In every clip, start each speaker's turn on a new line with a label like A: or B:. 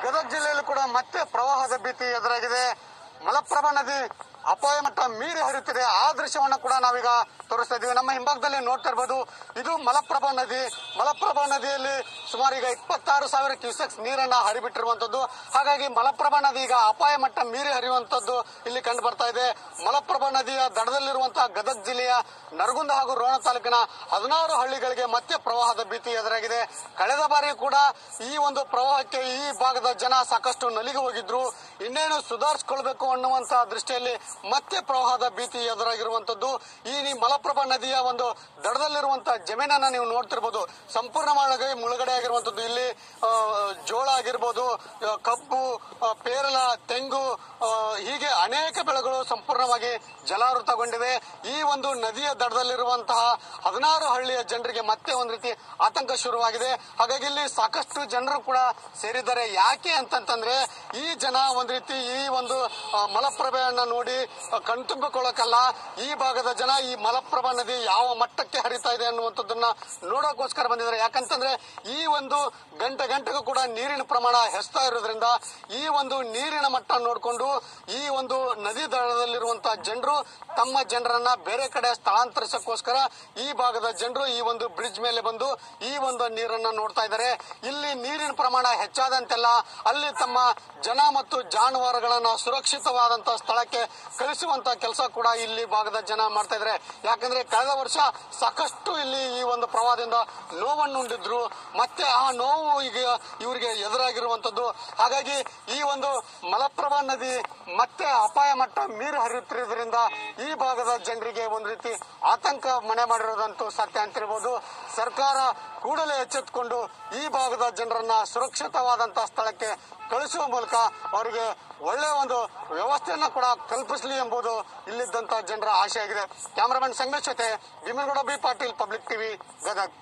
A: ಗದಗ ಜಿಲ್ಲೆಯಲ್ಲೂ ಕೂಡ ಮತ್ತೆ ಪ್ರವಾಹದ ಭೀತಿ ಎದುರಾಗಿದೆ ಮಲಪ್ರಭಾ ನದಿ ಅಪಾಯ ಮಟ್ಟ ಮೀರಿ ಹರಿಯುತ್ತಿದೆ ಆ ದೃಶ್ಯವನ್ನ ಕೂಡ ನಾವೀಗ ತೋರಿಸ್ತಾ ಇದೀವಿ ನಮ್ಮ ಹಿಂಭಾಗದಲ್ಲಿ ನೋಡ್ತಾ ಇರ್ಬೋದು ಇದು ಮಲಪ್ರಭಾ ನದಿ ಮಲಪ್ರಭಾ ನದಿಯಲ್ಲಿ ಸುಮಾರು ಈಗ ಇಪ್ಪತ್ತಾರು ಸಾವಿರ ಕ್ಯೂಸೆಕ್ಸ್ ನೀರನ್ನ ಹರಿಬಿಟ್ಟಿರುವಂತದ್ದು ಹಾಗಾಗಿ ಮಲಪ್ರಭಾ ನದಿ ಈಗ ಅಪಾಯ ಮಟ್ಟ ಮೀರಿ ಹರಿಯುವಂತದ್ದು ಇಲ್ಲಿ ಕಂಡು ಬರ್ತಾ ಇದೆ ಮಲಪ್ರಭಾ ನದಿಯ ದಡದಲ್ಲಿರುವಂತಹ ಗದಗ ಜಿಲ್ಲೆಯ ನರಗುಂದ ಹಾಗೂ ರೋಣ ತಾಲೂಕಿನ ಹದಿನಾರು ಹಳ್ಳಿಗಳಿಗೆ ಮತ್ತೆ ಪ್ರವಾಹದ ಭೀತಿ ಎದುರಾಗಿದೆ ಕಳೆದ ಬಾರಿ ಕೂಡ ಈ ಒಂದು ಪ್ರವಾಹಕ್ಕೆ ಈ ಭಾಗದ ಜನ ಸಾಕಷ್ಟು ನಲಿಗೆ ಹೋಗಿದ್ರು ಇನ್ನೇನು ಸುಧಾರಿಸಿಕೊಳ್ಬೇಕು ಅನ್ನುವಂತಹ ದೃಷ್ಟಿಯಲ್ಲಿ ಮತ್ತೆ ಪ್ರವಾಹದ ಭೀತಿ ಎದುರಾಗಿರುವಂತದ್ದು ಈ ನಿ- ಮಲಪ್ರಭಾ ನದಿಯ ಒಂದು ದಡದಲ್ಲಿರುವಂತಹ ಜಮೀನನ್ನ ನೀವು ನೋಡ್ತಿರ್ಬೋದು ಸಂಪೂರ್ಣವಾಗಿ ಮುಳುಗಡೆ ಆಗಿರುವಂತದ್ದು ಇಲ್ಲಿ ಆ, ಜೋಳ ಆಗಿರ್ಬೋದು ಆ, ಕಬ್ಬು ಆ, ಪೇರಲ ತೆಂಗು ಆ, ಹೀಗೆ ಅನೇಕ ಬೆಳೆಗಳು ಸಂಪೂರ್ಣವಾಗಿ ಜಲಾವೃತಗೊಂಡಿವೆ ಈ ಒಂದು ನದಿಯ ದಡದಲ್ಲಿರುವಂತಹ ಹದಿನಾರು ಹಳ್ಳಿಯ ಜನರಿಗೆ ಮತ್ತೆ ಒಂದು ರೀತಿ ಆತಂಕ ಶುರುವಾಗಿದೆ ಹಾಗಾಗಿ ಇಲ್ಲಿ ಸಾಕಷ್ಟು ಜನರು ಕೂಡ ಸೇರಿದ್ದಾರೆ ಯಾಕೆ ಅಂತಂತಂದ್ರೆ ಈ ಜನ ಒಂದ್ ರೀತಿ ಈ ಒಂದು ಆ, ಮಲಪ್ರಭೆಯನ್ನ ನೋಡಿ ಆ, ಕಣ್ತುಂಬಿಕೊಳ್ಳಕ್ಕಲ್ಲ ಈ ಭಾಗದ ಜನ ಈ ಮಲಪ್ರಭಾ ನದಿ ಯಾವ ಮಟ್ಟಕ್ಕೆ ಹರಿತಾ ಇದೆ ಅನ್ನುವಂಥದ್ದನ್ನ ನೋಡೋಕೋಸ್ಕರ ಬಂದಿದ್ದಾರೆ ಯಾಕಂತಂದ್ರೆ ಈ ಒಂದು ಗಂಟೆ ಗಂಟೆಗೂ ಕೂಡ ನೀರಿನ ಪ್ರಮಾಣ ಹೆಚ್ಚುತ್ತಾ ಇರೋದ್ರಿಂದ ಈ ಒಂದು ನೀರಿನ ಮಟ್ಟ ನೋಡಿಕೊಂಡು ಈ ಒಂದು ನದಿ ದಡದಲ್ಲಿರುವಂತಹ ಜನರು ತಮ್ಮ ಜನರನ್ನ ಬೇರೆ ಕಡೆ ಸ್ಥಳಾಂತರಿಸಕ್ಕೋಸ್ಕರ ಈ ಭಾಗದ ಜನರು ಈ ಒಂದು ಬ್ರಿಡ್ಜ್ ಮೇಲೆ ಬಂದು ಈ ಒಂದು ನೀರನ್ನ ನೋಡ್ತಾ ಇದ್ದಾರೆ ಇಲ್ಲಿ ನೀರಿನ ಪ್ರಮಾಣ ಹೆಚ್ಚಾದಂತೆಲ್ಲ ಅಲ್ಲಿ ತಮ್ಮ ಜನ ಮತ್ತು ಜಾನುವಾರುಗಳನ್ನ ಸುರಕ್ಷಿತವಾದಂತಹ ಸ್ಥಳಕ್ಕೆ ಕಳಿಸುವಂತ ಕೆಲಸ ಕೂಡ ಇಲ್ಲಿ ಭಾಗದ ಜನ ಮಾಡ್ತಾ ಇದ್ದಾರೆ ಯಾಕಂದ್ರೆ ಕಳೆದ ವರ್ಷ ಸಾಕಷ್ಟು ಇಲ್ಲಿ ಈ ಒಂದು ಪ್ರವಾಹದಿಂದ ನೋವನ್ನುಂಡಿದ್ರು ಮತ್ತೆ ಆ ನೋವು ಈಗ ಇವರಿಗೆ ಎದುರಾಗಿರುವಂತದ್ದು ಹಾಗಾಗಿ ಈ ಒಂದು ಮಲಪ್ರಭಾ ನದಿ ಮತ್ತೆ ಅಪಾಯ ಮಟ್ಟ ಮೀರಿ ಹರಿಯುತ್ತಿರುವುದರಿಂದ ಈ ಭಾಗದ ಜನರಿಗೆ ಒಂದು ರೀತಿ ಆತಂಕ ಮನೆ ಮಾಡಿರೋದಂತೂ ಸತ್ಯ ಅಂತಿರ್ಬೋದು ಸರ್ಕಾರ ಕೂಡಲೇ ಎಚ್ಚೆತ್ತುಕೊಂಡು ಈ ಭಾಗದ ಜನರನ್ನ ಸುರಕ್ಷಿತವಾದಂತಹ ಸ್ಥಳಕ್ಕೆ ಕಳಿಸುವ ಮೂಲಕ ಅವರಿಗೆ ಒಳ್ಳೆಯ ಒಂದು ವ್ಯವಸ್ಥೆಯನ್ನ ಕೂಡ ಕಲ್ಪಿಸಲಿ ಎಂಬುದು ಇಲ್ಲಿದ್ದಂತಹ ಜನರ ಆಶೆ ಆಗಿದೆ ಕ್ಯಾಮರಾಮನ್ ಸಂಗಮೇಶ್ ಜೊತೆ Bhimanagouda B Patil public TV Gadag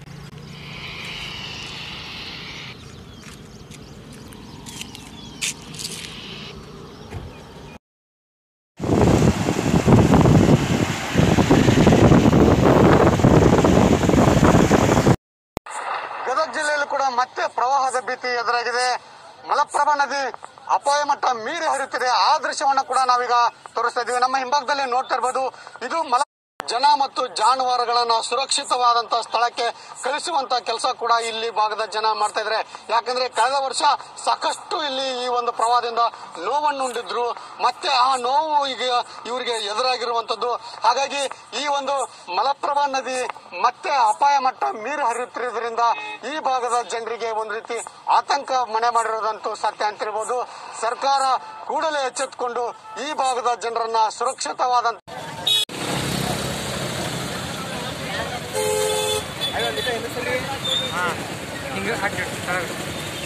A: Gadag ಜಿಲ್ಲೆಯಲ್ಲೂ ಕೂಡ ಮತ್ತೆ ಪ್ರವಾಹದ ಭೀತಿ ಎದುರಾಗಿದೆ ಮಲಪ್ರಭಾ ನದಿ ಅಪಾಯ ಮಟ್ಟ ಮೀರಿ ಹರಿಯುತ್ತಿದೆ ಆ ದೃಶ್ಯವನ್ನ ಕೂಡ ನಾವೀಗ ತೋರಿಸ್ತಾ ಇದೀವಿ ನಮ್ಮ ಹಿಂಭಾಗದಲ್ಲಿ ನೋಡ್ತಾ ಇರ್ಬೋದು ಇದು ಮಲ ಜನ ಮತ್ತು ಜಾನುವಾರುಗಳನ್ನ ಸುರಕ್ಷಿತವಾದಂತಹ ಸ್ಥಳಕ್ಕೆ ಕಳಿಸುವಂತ ಕೆಲಸ ಕೂಡ ಇಲ್ಲಿ ಭಾಗದ ಜನ ಮಾಡ್ತಾ ಇದ್ದಾರೆ ಯಾಕಂದ್ರೆ ಕಳೆದ ವರ್ಷ ಸಾಕಷ್ಟು ಇಲ್ಲಿ ಈ ಒಂದು ಪ್ರವಾಹದಿಂದ ನೋವನ್ನುಂಡಿದ್ರು ಮತ್ತೆ ಆ ನೋವು ಈಗ ಇವರಿಗೆ ಎದುರಾಗಿರುವಂತದ್ದು ಹಾಗಾಗಿ ಈ ಒಂದು ಮಲಪ್ರಭಾ ನದಿ ಮತ್ತೆ ಅಪಾಯ ಮಟ್ಟ ಮೀರಿ ಹರಿಯುತ್ತಿರುವುದರಿಂದ ಈ ಭಾಗದ ಜನರಿಗೆ ಒಂದು ರೀತಿ ಆತಂಕ ಮನೆ ಮಾಡಿರೋದಂತೂ ಸತ್ಯ ಅಂತಿರ್ಬೋದು ಸರ್ಕಾರ ಕೂಡಲೇ ಎಚ್ಚೆತ್ತುಕೊಂಡು ಈ ಭಾಗದ ಜನರನ್ನ ಸುರಕ್ಷಿತವಾದಂತ
B: ಹಿಂಗೆ ಹಾಕಿ ಕೆಳಗೆ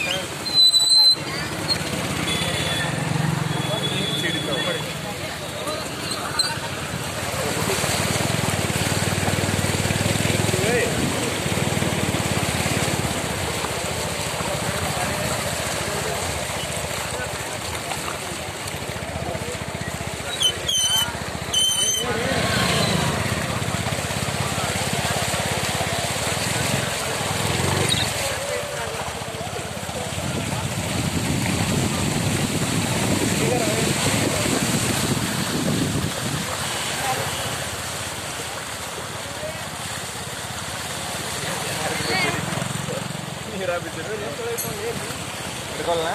B: ಹಿಡ್ಕೊಳ್ಳ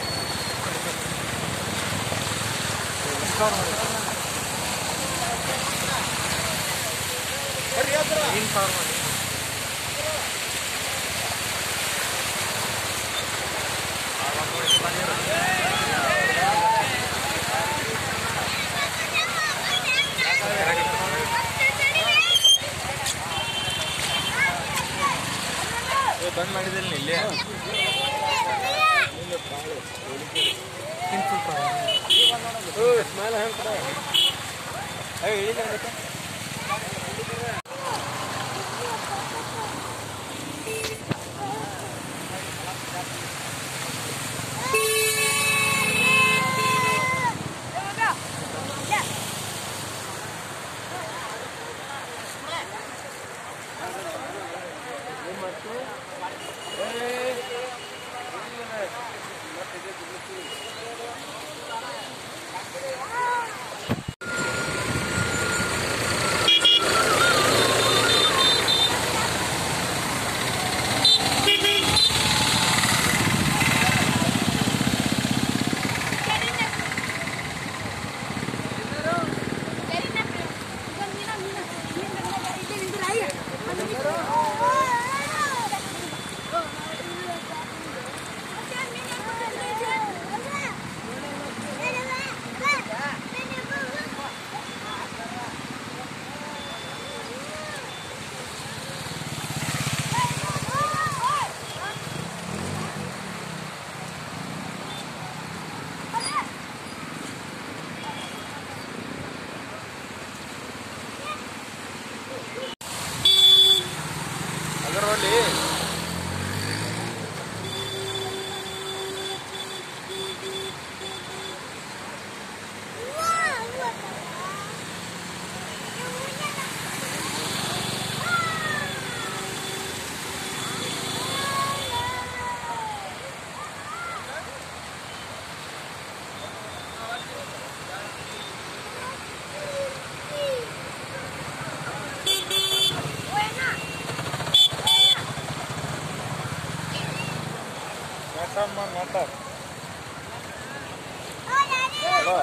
B: ಏನು ಕವರ್ ಮಾಡಿ ಬಂದ್ ಮಾಡಿದಿಲ್ಲ ಇಲ್ಲೇ someone water. Hello.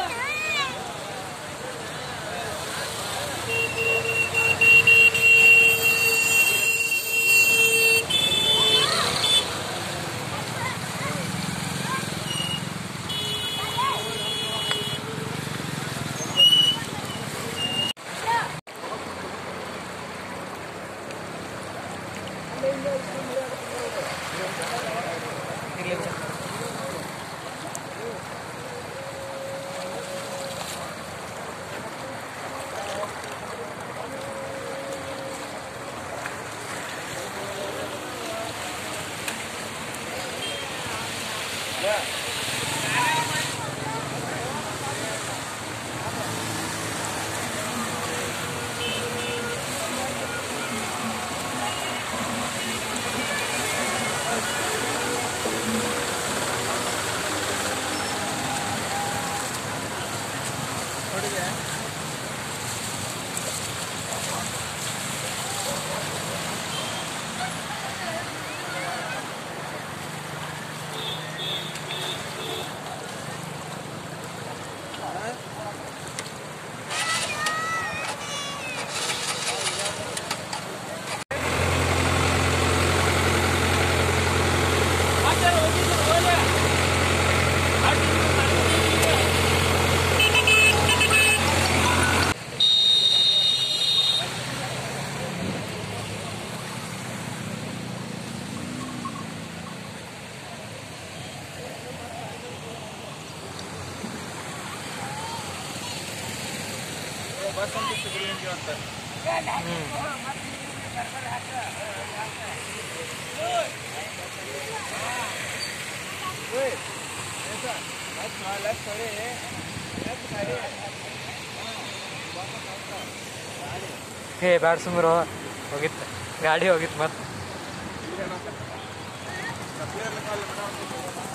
B: ಬಸ್ ಅಂತ ಸಿಗಲಿ ಅಂತ
C: ಹೇ ಬ್ಯಾಡ ಸುಮ್ರು ಹೋಗಿತ್ತು ಗಾಡಿ ಹೋಗಿತ್ತು ಮತ್ತೆ
B: ಸಪ್ಲೈಯರ್ ಕಾಲ್